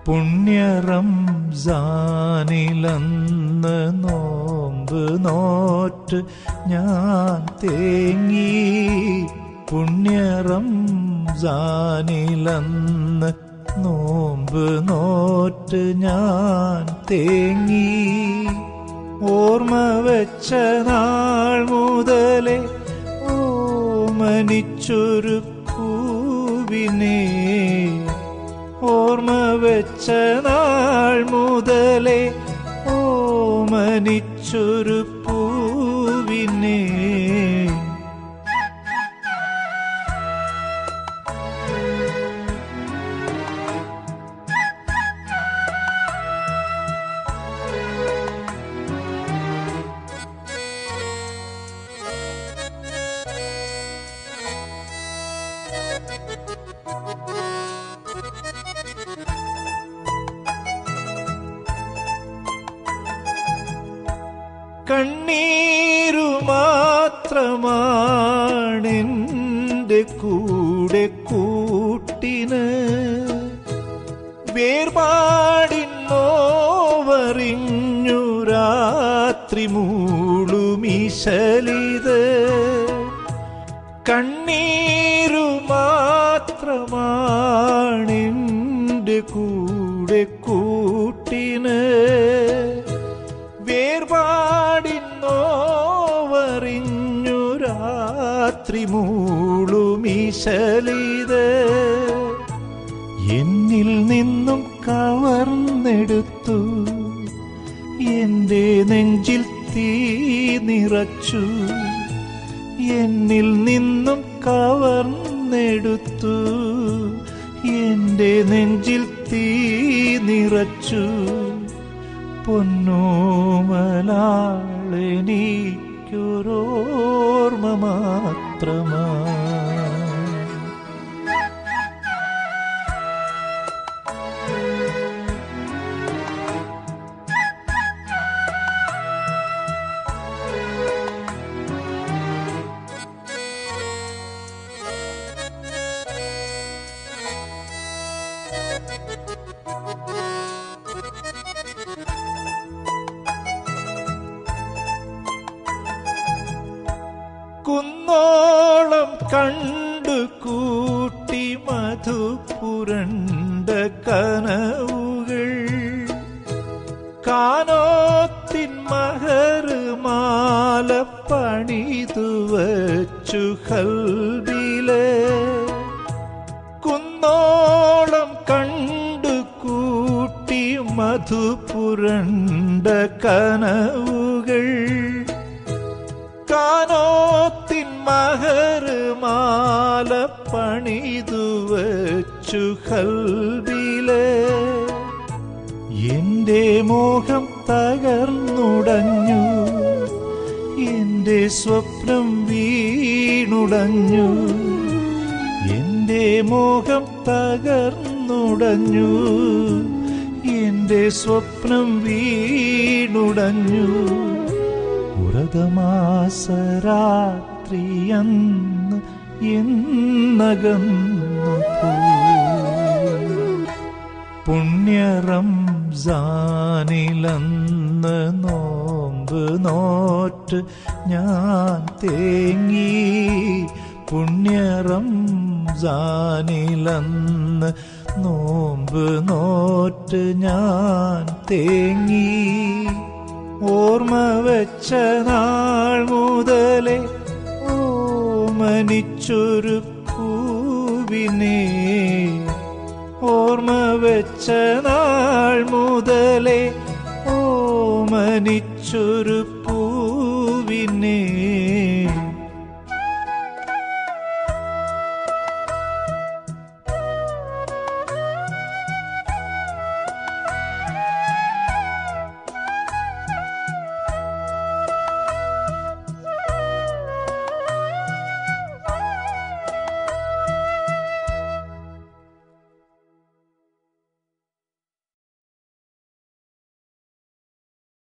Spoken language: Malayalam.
പുണ്യറംസാനിലന്ന് നോമ്പ് നോറ്റ് ഞാൻ തേങ്ങി പുണ്യറംസാനിലന്ന് നോമ്പ് നോറ്റ് ഞാൻ തേങ്ങി ഓർമ്മ വെച്ച നാൾ മുതലേ ഓമനിച്ചൊരു പൂവിനെ ഓർമ്മ വെച്ച നാൾ മുതലേ ഓമനിച്ചൊരു പൂവിനെ കണ്ണീരു മാത്രമാണെന്റെ കൂടെ കൂട്ടിന് വേർപാടിന്നോവറിഞ്ഞു രാത്രി മൂളുമിശലിത് കണ്ണീരു മാത്രമാണെന്റെ കൂടെ കൂട്ടിന് വേർപാടിന്നോവറിഞ്ഞു രാത്രി മൂളുമിശലിത് എന്നിൽ നിന്നും കവർന്നെടുത്തു എന്റെ നെഞ്ചിൽ തീ നിറച്ചു എന്നിൽ നിന്നും കവർന്നെടുത്തു എന്റെ നെഞ്ചിൽ തീ നിറച്ചു പൊന്നോമലാളെനിക്കൊരോർമ്മ മാത്രമാ കുന്നോളം കണ്ടു കൂട്ടി മധുപുരണ്ട കനവുകൾ കാനോത്തിൻ മഹർമാല പണിതു വച്ചു കൽബിലെ കുന്നോളം കണ്ടു കൂട്ടി മധുപുരണ്ട കനവുകൾ കാനോത്തിൻ മഹർമാല പണിതു വച്ചു കൽബിലെ എന്റെ മോഹം തകർന്നുടഞ്ഞു എന്റെ സ്വപ്നം വീണുടഞ്ഞു എന്റെ മോഹം തകർന്നുടഞ്ഞു എന്റെ സ്വപ്നം വീണുടഞ്ഞു ഉറതമാസരാത്രിയന്ന് എന്നകന്നു പുണ്യറംസാനിലന്ന് നോമ്പ് നോറ്റ് ഞാൻ തേങ്ങി പുണ്യറംസാനിലന്ന് നോമ്പ് നോറ്റ് ഞാൻ തേങ്ങി ഓർമ്മ വെച്ച നാൾ മുതലേ ഓമനിച്ചൊരു പൂവിനെ ഓർമ്മ വെച്ച നാൾ മുതലേ ഓമനിച്ചൊരു